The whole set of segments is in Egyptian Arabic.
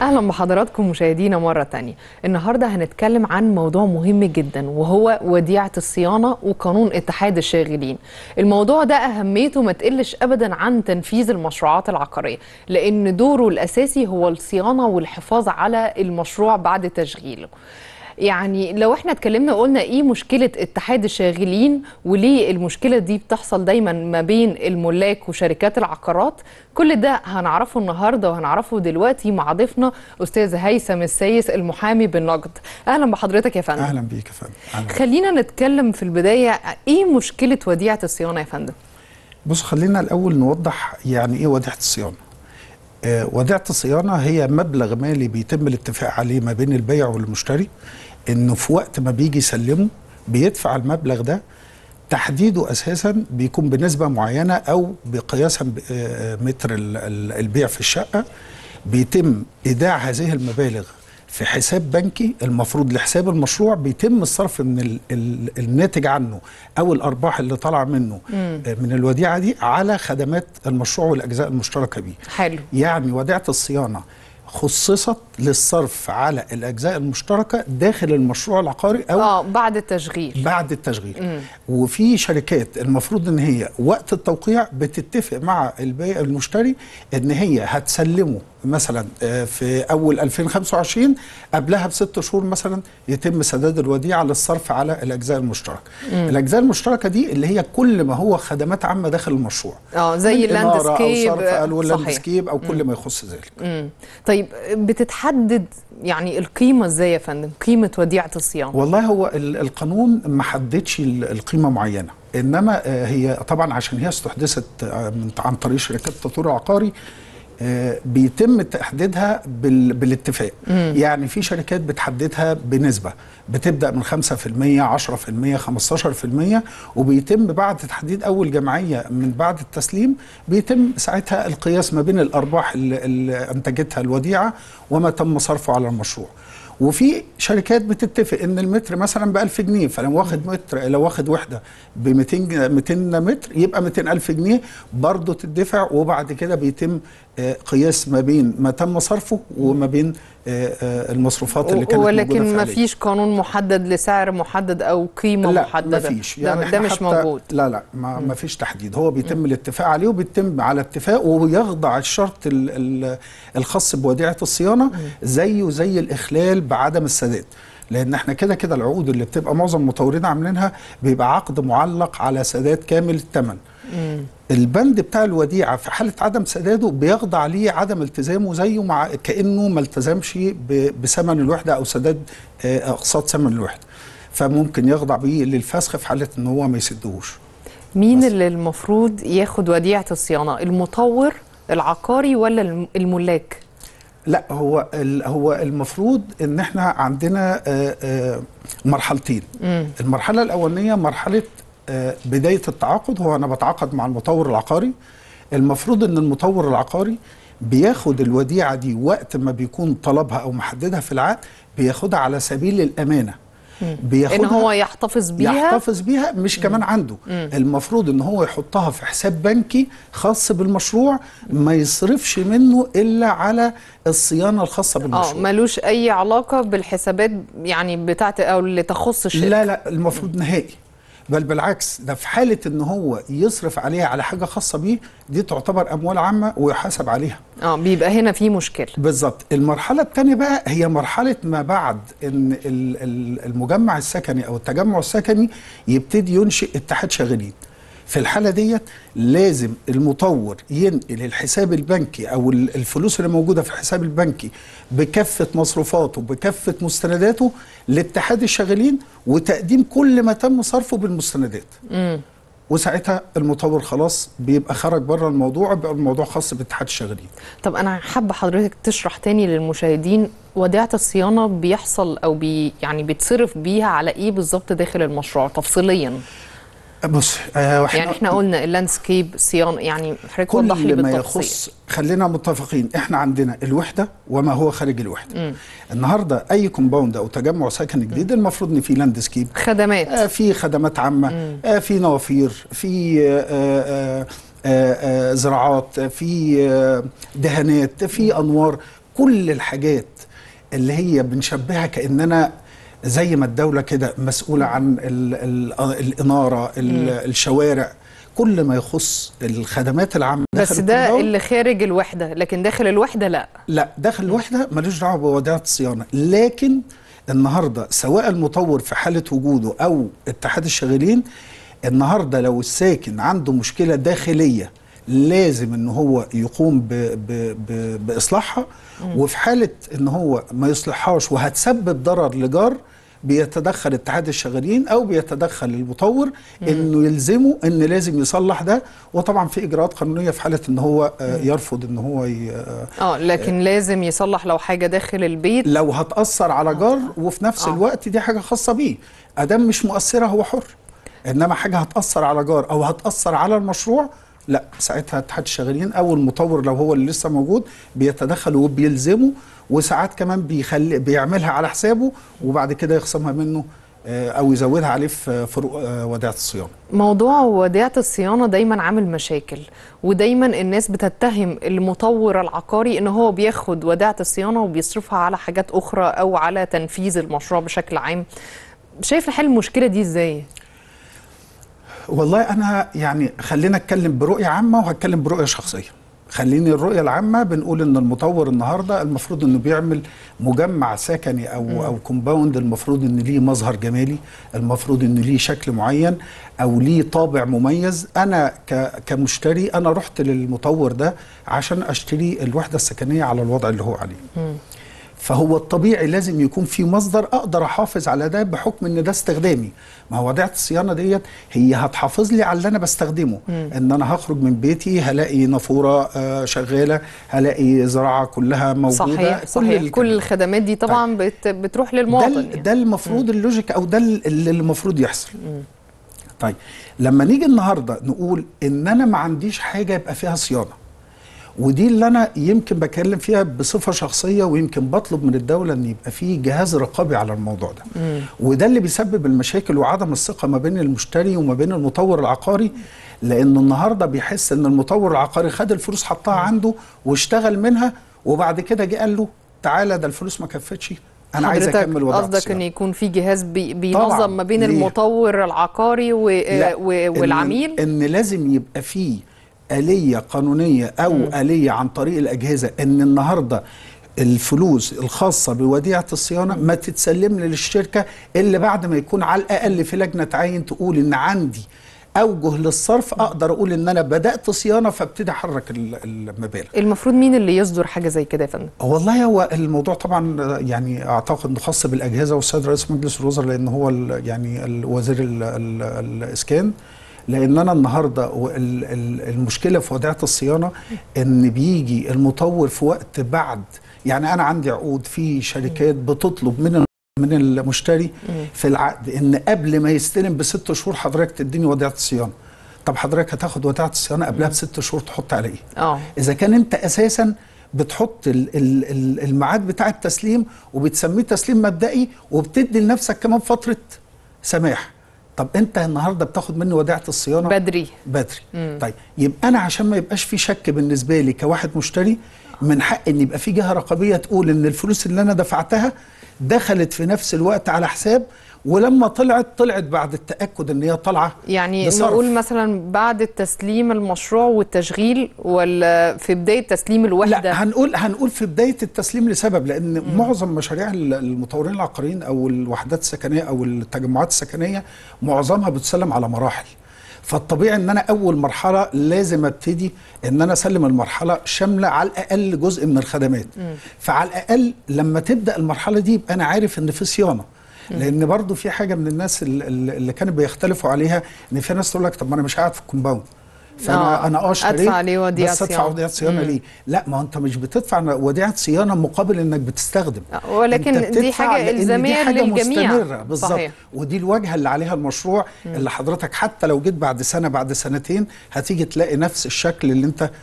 اهلا بحضراتكم مشاهدينا مره تانية النهارده هنتكلم عن موضوع مهم جدا وهو وديعه الصيانه وقانون اتحاد الشاغلين الموضوع ده اهميته ما تقلش ابدا عن تنفيذ المشروعات العقاريه لان دوره الاساسي هو الصيانه والحفاظ على المشروع بعد تشغيله يعني لو احنا اتكلمنا قلنا ايه مشكله اتحاد الشاغلين وليه المشكله دي بتحصل دايما ما بين الملاك وشركات العقارات كل ده هنعرفه النهارده وهنعرفه دلوقتي مع ضيفنا استاذ هيثم السيس المحامي بالنقد اهلا بحضرتك يا فندم اهلا بيك يا فندم أهلاً. خلينا نتكلم في البدايه ايه مشكله وديعه الصيانه يا فندم بص خلينا الاول نوضح يعني ايه وديعه الصيانه آه وديعه الصيانه هي مبلغ مالي بيتم الاتفاق عليه ما بين البيع والمشتري انه في وقت ما بيجي يسلمه بيدفع المبلغ ده تحديده اساسا بيكون بنسبه معينه او بقياسا ب- آه، متر ال- ال- البيع في الشقه بيتم ايداع هذه المبالغ في حساب بنكي المفروض لحساب المشروع بيتم الصرف من ال ال الناتج عنه او الارباح اللي طالعه منه آه، من الوديعه دي على خدمات المشروع والاجزاء المشتركه بيه حلو يعني وديعه الصيانه خصصت للصرف على الاجزاء المشتركه داخل المشروع العقاري او اه بعد التشغيل بعد التشغيل وفي شركات المفروض ان هي وقت التوقيع بتتفق مع البيع المشتري ان هي هتسلمه مثلا آه، في اول 2025 قبلها بست شهور مثلا يتم سداد الوديعه للصرف على الاجزاء المشتركه. الاجزاء المشتركه دي اللي هي كل ما هو خدمات عامه داخل المشروع. اه زي من اللاند إنارة سكيب او صرف او صحيح. اللاندسكيب او كل ما يخص ذلك. مم. طيب بتتحدد يعني القيمه ازاي يا فندم قيمه وديعه الصيانه والله هو ال- القانون ما حددش ال- القيمه معينه انما آه، هي طبعا عشان هي استحدثت آه، من عن طريق شركات التطوير العقاري آه، بيتم تحديدها بال- بالاتفاق يعني في شركات بتحددها بنسبه بتبدا من 5% 10% 15% وبيتم بعد تحديد اول جمعيه من بعد التسليم بيتم ساعتها القياس ما بين الارباح اللي, اللي انتجتها الوديعه وما تم صرفه على المشروع وفي شركات بتتفق ان المتر مثلا ب 1000 جنيه فلو واخد متر لو واخد وحده ب 200 جن- 200 متر يبقى 200 الف جنيه برضه تدفع وبعد كده بيتم آه، قياس ما بين ما تم صرفه وما بين آه، آه، المصروفات اللي كانت موجوده ولكن ما فعليا. فيش قانون محدد لسعر محدد او قيمه لا محدده ما فيش ده, يعني ده إحنا مش حتى موجود لا لا ما, ما فيش تحديد هو بيتم الاتفاق عليه وبيتم على اتفاق ويخضع الشرط ال ال الخاص بوديعه الصيانه زيه زي الاخلال بعدم السداد لان احنا كده كده العقود اللي بتبقى معظم المطورين عاملينها بيبقى عقد معلق على سداد كامل الثمن البند بتاع الوديعه في حاله عدم سداده بيخضع ليه عدم التزامه زيه مع كانه ما التزمش ب- بثمن الوحده او سداد آه، اقساط ثمن الوحده فممكن يخضع بيه للفسخ في حاله ان هو ما يسدهوش مين بس. اللي المفروض ياخد وديعه الصيانه المطور العقاري ولا الم- الملاك لا هو ال- هو المفروض ان احنا عندنا آه، آه، مرحلتين المرحله الاولانيه مرحله آه، بدايه التعاقد هو انا بتعاقد مع المطور العقاري المفروض ان المطور العقاري بياخد الوديعه دي وقت ما بيكون طلبها او محددها في العقد بياخدها على سبيل الامانه ان هو يحتفظ بيها يحتفظ بيها مش كمان عنده المفروض ان هو يحطها في حساب بنكي خاص بالمشروع ما يصرفش منه الا على الصيانه الخاصه اه بالمشروع ملوش اي علاقه بالحسابات يعني بتاعت او اللي تخص الشركه لا لا المفروض نهائي بل بالعكس ده في حاله ان هو يصرف عليها على حاجه خاصه بيه دي تعتبر اموال عامه ويحاسب عليها اه بيبقى هنا في مشكله بالظبط المرحلة الثانية بقى هي مرحلة ما بعد ان ال- ال- المجمع السكني او التجمع السكني يبتدي ينشئ اتحاد شاغلين في الحالة ديت لازم المطور ينقل الحساب البنكي او ال- الفلوس اللي موجودة في الحساب البنكي بكافة مصروفاته بكافة مستنداته لاتحاد الشاغلين وتقديم كل ما تم صرفه بالمستندات وساعتها المطور خلاص بيبقى خرج بره الموضوع بيبقى الموضوع خاص باتحاد الشاغلين طب انا حابه حضرتك تشرح تاني للمشاهدين وديعه الصيانه بيحصل او بي يعني بيتصرف بيها على ايه بالظبط داخل المشروع تفصيليا بص آه وإحنا- يعني احنا قلنا اللاندسكيب صيانه يعني حضرتك وضح لي كل ما بالتفصيل يخص خلينا متفقين احنا عندنا الوحده وما هو خارج الوحده النهارده اي كومباوند او تجمع سكني جديد المفروض ان في لاندسكيب خدمات آه في خدمات عامه آه في نوافير في آه آه آه آه زراعات آه في آه دهانات في انوار كل الحاجات اللي هي بنشبهها كاننا زي ما الدوله كده مسؤوله عن ال ال الاناره ال الشوارع كل ما يخص الخدمات العامه بس داخل ده الكومباوند اللي خارج الوحده لكن داخل الوحده لا لا داخل الوحده ملوش دعوه بوديعه الصيانه لكن النهارده سواء المطور في حاله وجوده او اتحاد الشغالين النهارده لو الساكن عنده مشكله داخليه لازم ان هو يقوم ب ب ب باصلاحها وفي حاله ان هو ما يصلحهاش وهتسبب ضرر لجار بيتدخل اتحاد الشغالين او بيتدخل المطور انه يلزمه ان لازم يصلح ده وطبعا في اجراءات قانونيه في حاله ان هو آه، يرفض ان هو ي- آه، اه لكن لازم يصلح لو حاجه داخل البيت لو هتأثر على جار وفي نفس آه. الوقت دي حاجة خاصة بيه أدام مش مؤثرة هو حر إنما حاجة هتأثر على جار أو هتأثر على المشروع لا ساعتها اتحاد الشغالين أو المطور لو هو اللي لسه موجود بيتدخل وبيلزمه وساعات كمان بيخلي بيعملها على حسابه وبعد كده يخصمها منه آه، أو يزودها عليه في فروق آه، وديعة الصيانة موضوع وديعة الصيانة دايما عامل مشاكل ودايما الناس بتتهم المطور العقاري ان هو بياخد وديعة الصيانة وبيصرفها على حاجات اخرى او على تنفيذ المشروع بشكل عام شايف حل المشكلة دي ازاي؟ والله انا يعني خلينا اتكلم برؤيه عامه وهتكلم برؤيه شخصيه خليني الرؤيه العامه بنقول ان المطور النهارده المفروض انه بيعمل مجمع سكني او او كومباوند المفروض ان ليه مظهر جمالي المفروض ان ليه شكل معين او ليه طابع مميز انا ك كمشتري انا رحت للمطور ده عشان اشتري الوحده السكنيه على الوضع اللي هو عليه فهو الطبيعي لازم يكون في مصدر اقدر احافظ على ده بحكم ان ده استخدامي ما هو وديعه الصيانه ديت هي هتحافظ لي على اللي انا بستخدمه ان انا هخرج من بيتي هلاقي نافوره آه، شغاله هلاقي زراعه كلها موجوده صحيح صحيح الكلام كل ده. الخدمات دي طبعا بت بتروح ده, للمواطن ال- يعني. ده المفروض اللوجيك او ده ال- اللي المفروض يحصل طيب لما نيجي النهارده نقول ان انا ما عنديش حاجه يبقى فيها صيانه ودي اللي انا يمكن بكلم فيها بصفه شخصيه ويمكن بطلب من الدوله ان يبقى في جهاز رقابي على الموضوع ده وده اللي بيسبب المشاكل وعدم الثقه ما بين المشتري وما بين المطور العقاري لانه النهارده بيحس ان المطور العقاري خد الفلوس حطها عنده واشتغل منها وبعد كده جه قال له تعالى ده الفلوس ما كفتش انا عايز حضرتك اكمل وضع قصدك الصيانة. ان يكون في جهاز بي طبعاً. بينظم ما بين ليه؟ المطور العقاري و لا، و والعميل إن, ان لازم يبقى في آلية قانونية أو م. آلية عن طريق الأجهزة إن النهاردة الفلوس الخاصة بوديعة الصيانة ما تتسلم للشركة إلا بعد ما يكون على الأقل في لجنة تعين تقول إن عندي أوجه للصرف أقدر أقول إن أنا بدأت صيانة فابتدي أحرك ال- المبالغ المفروض مين اللي يصدر حاجة زي كده يا فندم؟ والله هو الموضوع طبعا يعني اعتقد انه خاص بالاجهزه والسيد رئيس مجلس الوزراء لان هو ال- يعني الوزير ال- ال- الاسكان لان انا النهارده و- ال- ال- المشكله في وديعه الصيانه ان بيجي المطور في وقت بعد يعني انا عندي عقود في شركات بتطلب من ال- من المشتري في العقد ان قبل ما يستلم بست شهور حضرتك تديني وديعه الصيانه طب حضرتك هتاخد وديعه الصيانه قبلها بست شهور تحط على ايه؟ اه اذا كان انت اساسا بتحط ال- ال- ال- الميعاد بتاع التسليم وبتسميه تسليم مبدئي وبتدي لنفسك كمان فتره سماح طب انت النهارده بتاخد مني وديعه الصيانه بدري بدري طيب يبقى انا عشان ما يبقاش في شك بالنسبه لي كواحد مشتري من حق ان يبقى في جهه رقابيه تقول ان الفلوس اللي انا دفعتها دخلت في نفس الوقت على حساب ولما طلعت طلعت بعد التاكد ان هي طالعه يعني بصرف. نقول مثلا بعد تسليم المشروع والتشغيل ولا في بداية تسليم الوحدة؟ لا هنقول هنقول في بدايه التسليم لسبب لان مم. معظم مشاريع ال- المطورين العقاريين او الوحدات السكنيه او التجمعات السكنيه معظمها بتسلم على مراحل فالطبيعي ان انا اول مرحله لازم ابتدي ان انا اسلم المرحله شامله على الاقل جزء من الخدمات فعلى الاقل لما تبدا المرحله دي يبقى انا عارف ان في صيانه لان برضو في حاجه من الناس ال- ال- اللي كانوا بيختلفوا عليها ان في ناس تقول لك طب ما انا مش قاعد في الكومباوند فانا آه، انا اه اشتريت أدفع ليه وديعة بس ادفع صيانة. وديعه صيانه ليه؟ لا ما هو انت مش بتدفع وديعه صيانه مقابل انك بتستخدم آه، ولكن أنت دي بتدفع حاجة لأن دي إلزامية حاجة للجميع. مستمرة بالظبط صحيح. ودي الواجهه اللي عليها المشروع اللي حضرتك حتى لو جيت بعد سنه بعد سنتين هتيجي تلاقي نفس الشكل اللي انت آه،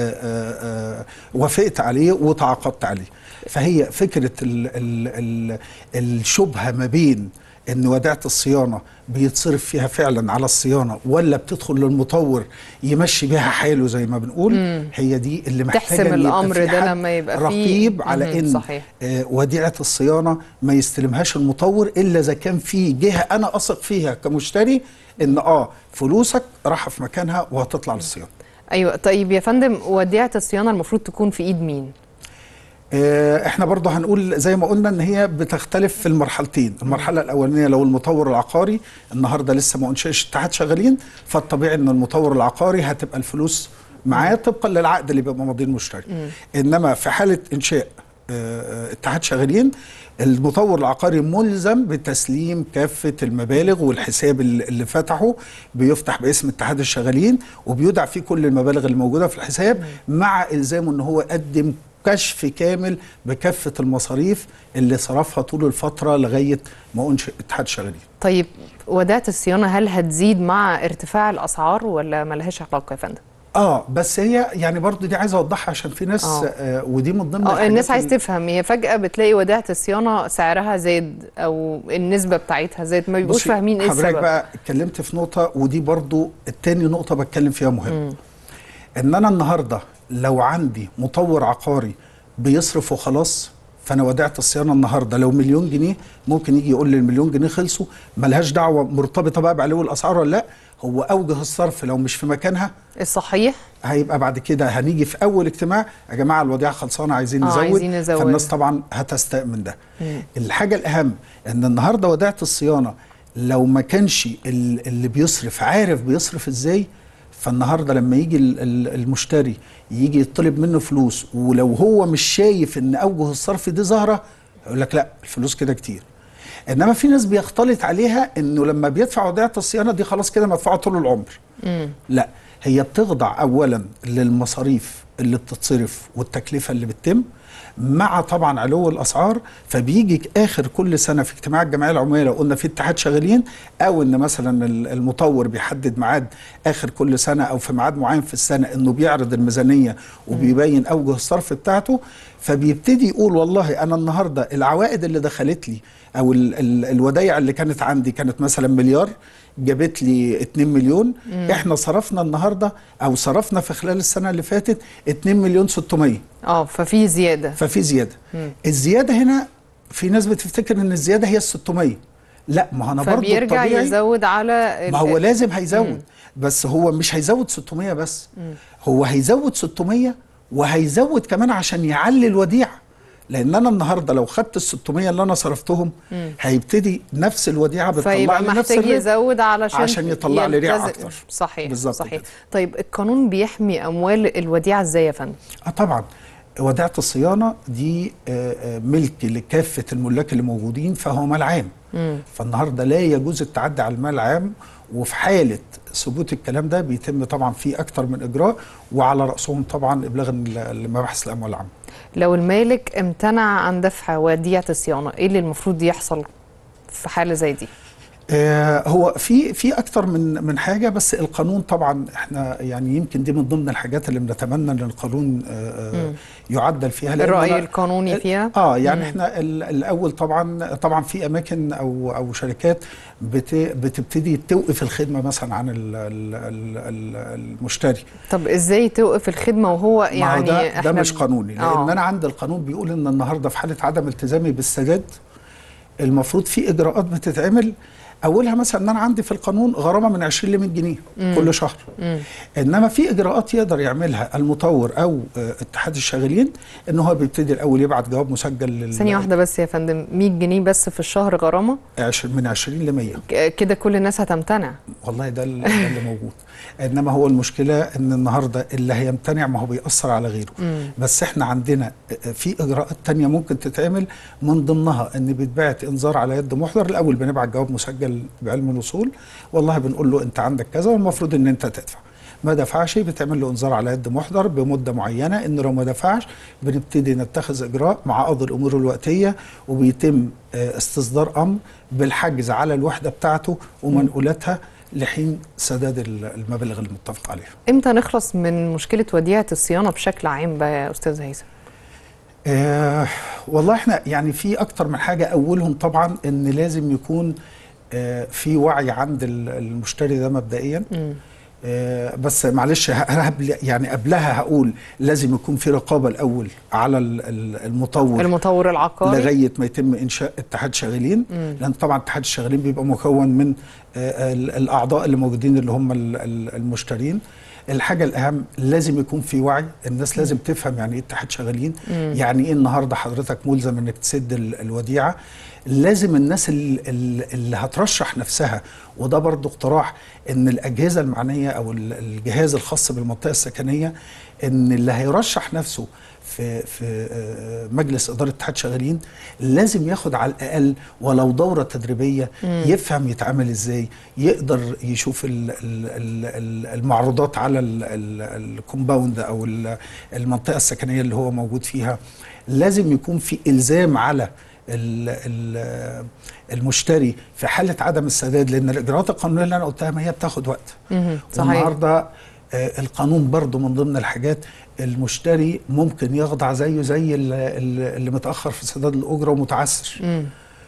آه، آه، وافقت عليه وتعاقدت عليه فهي فكره ال ال ال الشبهه ما بين ان وديعه الصيانه بيتصرف فيها فعلا على الصيانه ولا بتدخل للمطور يمشي بيها حاله زي ما بنقول هي دي اللي محتاجه تحسم إن يبقى الأمر في ده حد لما يبقى فيه- رقيب على مهم، ان صحيح. آه، وديعه الصيانه ما يستلمهاش المطور الا اذا كان في جهه انا اثق فيها كمشتري ان اه فلوسك رايحه في مكانها وهتطلع للصيانه ايوه طيب يا فندم وديعه الصيانه المفروض تكون في ايد مين آه، احنا برضه هنقول زي ما قلنا ان هي بتختلف في المرحلتين المرحله الاولانيه لو المطور العقاري النهارده لسه ما انشئش اتحاد شغالين فالطبيعي ان المطور العقاري هتبقى الفلوس معاه طبقا للعقد اللي بيبقى ماضيه المشتري انما في حاله انشاء آه، آه، اتحاد شغالين المطور العقاري ملزم بتسليم كافة المبالغ والحساب اللي اللي فتحه بيفتح باسم اتحاد الشغالين وبيودع فيه كل المبالغ اللي موجودة في الحساب مع إلزامه أنه هو يقدم كشف كامل بكافة المصاريف اللي صرفها طول الفترة لغاية ما أنشئ اتحاد شغالين طيب وديعه الصيانه هل هتزيد مع ارتفاع الاسعار ولا ملهاش علاقه يا فندم اه بس هي يعني برضو دي عايز اوضحها عشان في ناس آه. آه ودي من ضمن اه الحاجات الناس عايز اللي- تفهم هي فجاه بتلاقي وديعه الصيانه سعرها زاد او النسبه بتاعتها زاد ما بيبقوش بصي، فاهمين ايه حضرتك السبب بقى اتكلمت في نقطة ودي برضو التاني نقطة بتكلم فيها مهم ان انا النهاردة لو عندي مطور عقاري بيصرف وخلاص فانا وديعة الصيانة النهاردة لو مليون جنيه ممكن يجي يقول لي المليون جنيه خلصوا ملهاش دعوة مرتبطة بقى بعلو الاسعار ولا لا هو اوجه الصرف لو مش في مكانها الصحيح هيبقى بعد كده هنيجي في اول اجتماع يا جماعه الوديعه خلصانه عايزين آه، نزود عايزين نزود. فالناس طبعا هتستاء من ده الحاجه الاهم ان النهارده وديعه الصيانه لو ما كانش ال- اللي بيصرف عارف بيصرف ازاي فالنهارده لما يجي ال- ال- المشتري يجي يطلب منه فلوس ولو هو مش شايف ان اوجه الصرف دي ظاهره يقول لك لا الفلوس كده كتير انما في ناس بيختلط عليها انه لما بيدفع وديعه الصيانه دي خلاص كده مدفوعه طول العمر لا هي بتخضع اولا للمصاريف اللي بتتصرف والتكلفه اللي بتتم مع طبعا علو الاسعار فبيجي اخر كل سنه في اجتماع الجمعيه العموميه لو قلنا في اتحاد شغالين او ان مثلا ال- المطور بيحدد ميعاد اخر كل سنه او في ميعاد معين في السنه انه بيعرض الميزانيه وبيبين اوجه الصرف بتاعته فبيبتدي يقول والله انا النهارده العوائد اللي دخلت لي او ال ال الودايع اللي كانت عندي كانت مثلا مليار جابت لي 2 مليون احنا صرفنا النهارده او صرفنا في خلال السنه اللي فاتت 2 مليون 600 اه ففي زياده ففي زياده الزياده هنا في ناس بتفتكر ان الزياده هي ال 600 لا ما انا برضه فبيرجع الطبيعي يزود على ال- ما هو لازم هيزود بس هو مش هيزود 600 بس هو هيزود 600 وهيزود كمان عشان يعلي الوديعه لان انا النهارده لو خدت ال 600 اللي انا صرفتهم هيبتدي نفس الوديعه بتطلع فيبقى لي نفس محتاج الربح يزود علشان عشان يطلع لي ريع يلتزم- أكتر. صحيح بالظبط صحيح كده. طيب القانون بيحمي اموال الوديعه ازاي يا فندم اه طبعا وديعه الصيانه دي آه، آه، ملك لكافه الملاك اللي موجودين فهو مال عام فالنهارده لا يجوز التعدي على المال العام وفي حاله ثبوت الكلام ده بيتم طبعا في اكتر من اجراء وعلى راسهم طبعا ابلاغ ال- لمباحث الاموال العامه لو المالك امتنع عن دفع وديعه الصيانه ايه اللي المفروض يحصل في حاله زي دي آه، هو في في اكتر من من حاجه بس القانون طبعا احنا يعني يمكن دي من ضمن الحاجات اللي بنتمنى ان القانون آه، آه، يعدل فيها لأن الراي أنا- القانوني فيها اه يعني احنا ال- الاول طبعا طبعا في اماكن او او شركات بت بتبتدي توقف الخدمه مثلا عن ال ال ال ال المشتري طب ازاي توقف الخدمه وهو ما هو يعني ده, ده احنا مش ب- قانوني لان آه. انا عندي القانون بيقول ان النهارده في حاله عدم التزامي بالسداد المفروض في اجراءات بتتعمل اولها مثلا ان انا عندي في القانون غرامه من 20 ل 100 جنيه كل شهر انما في اجراءات يقدر يعملها المطور او آه، اتحاد الشاغلين ان هو بيبتدي الاول يبعت جواب مسجل لل ثانيه واحده بس يا فندم 100 جنيه بس في الشهر غرامه عش- من 20 ل 100 ك- كده كل الناس هتمتنع والله ده ال- ده اللي موجود انما هو المشكله ان النهارده اللي هيمتنع ما هو بيأثر على غيره بس احنا عندنا في اجراءات تانية ممكن تتعمل من ضمنها ان بيتبعت انذار على يد محضر الاول بنبعت جواب مسجل بعلم الوصول والله بنقول له انت عندك كذا والمفروض ان انت تدفع ما دفعش بتعمل له انذار على يد محضر بمده معينه ان لو ما دفعش بنبتدي نتخذ اجراء مع قاضي الامور الوقتيه وبيتم آه، استصدار امر بالحجز على الوحده بتاعته ومنقولاتها لحين سداد ال- المبالغ المتفق عليها. امتى نخلص من مشكله وديعه الصيانه بشكل عام بقى يا استاذ هيثم آه والله احنا يعني في اكتر من حاجه اولهم طبعا ان لازم يكون آه في وعي عند ال- المشتري ده مبدئيا آه بس معلش ه- هبل- يعني قبلها هقول لازم يكون في رقابه الاول على ال- ال- المطور المطور العقاري لغايه ما يتم انشاء اتحاد شغالين لان طبعا اتحاد الشغالين بيبقى مكون من آه، ال- الاعضاء اللي موجودين اللي هم ال- ال- المشترين الحاجه الاهم لازم يكون في وعي الناس لازم تفهم يعني ايه اتحاد شغالين يعني ايه النهارده حضرتك ملزم انك تسد ال- الوديعه لازم الناس ال- ال- اللي هترشح نفسها وده برضو اقتراح ان الاجهزه المعنيه او ال- الجهاز الخاص بالمنطقه السكنيه ان اللي هيرشح نفسه في في آه، مجلس اداره اتحاد شغالين لازم ياخد على الاقل ولو دوره تدريبيه يفهم يتعامل ازاي يقدر يشوف ال- ال- ال- ال- المعروضات على ال- ال- الكومباوند او ال- المنطقه السكنيه اللي هو موجود فيها لازم يكون في الزام على ال- ال- المشتري في حاله عدم السداد لان الاجراءات القانونيه اللي انا قلتها ما هي بتاخد وقت مهم. صحيح والنهارده آه، القانون برضو من ضمن الحاجات المشتري ممكن يخضع زيه زي ال- ال- اللي متاخر في سداد الاجره ومتعسر مم.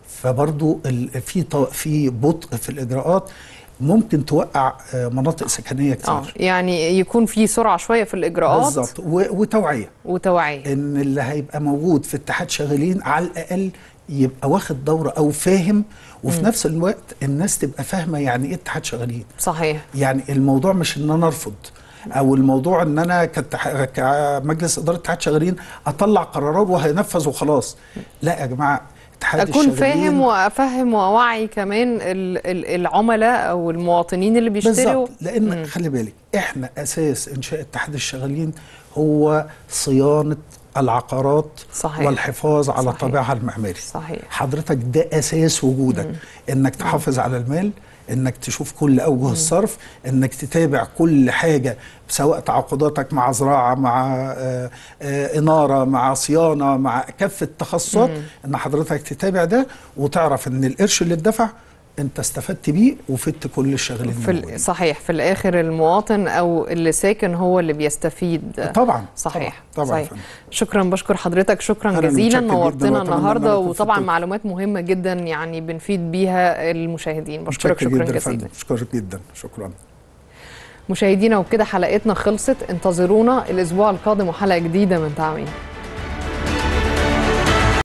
فبرضو ال- في ط- في بطء في الاجراءات ممكن توقع آه، مناطق سكنيه اه كتير يعني يكون في سرعه شويه في الاجراءات بالظبط و- وتوعيه وتوعيه ان اللي هيبقى موجود في اتحاد شغالين على الاقل يبقى واخد دوره او فاهم وفي نفس الوقت الناس تبقى فاهمه يعني ايه اتحاد شغالين صحيح يعني الموضوع مش ان انا ارفض او الموضوع ان انا كاتح- كمجلس اداره اتحاد شغالين اطلع قرارات وهينفذ وخلاص لا يا جماعه اتحاد اكون الشغالين فاهم وافهم واوعي كمان ال- ال- العملاء او المواطنين اللي بيشتروا بالظبط لان خلي بالك احنا اساس انشاء اتحاد الشغالين هو صيانه العقارات صحيح. والحفاظ على صحيح. طابعها المعماري صحيح. حضرتك ده اساس وجودك انك تحافظ على المال انك تشوف كل اوجه الصرف انك تتابع كل حاجه سواء تعاقداتك مع زراعه مع آه، آه، اناره مع صيانه مع كافه تخصصات ان حضرتك تتابع ده وتعرف ان القرش اللي اتدفع انت استفدت بيه وفدت كل الشغالين في الموجودين. ال- صحيح في الاخر المواطن او اللي ساكن هو اللي بيستفيد طبعا صحيح طبعا, طبعا صحيح شكرا بشكر حضرتك شكرا أنا جزيلا متشكر جداً نورتنا وأتمنى إن النهارده أنا أكون وطبعا فدتكم. معلومات مهمه جدا يعني بنفيد بيها المشاهدين بشكرك متشكر شكرا جدا يا جزيلا فندم بشكرك جدا شكرا مشاهدينا وبكده حلقتنا خلصت انتظرونا الاسبوع القادم وحلقه جديده من تعمين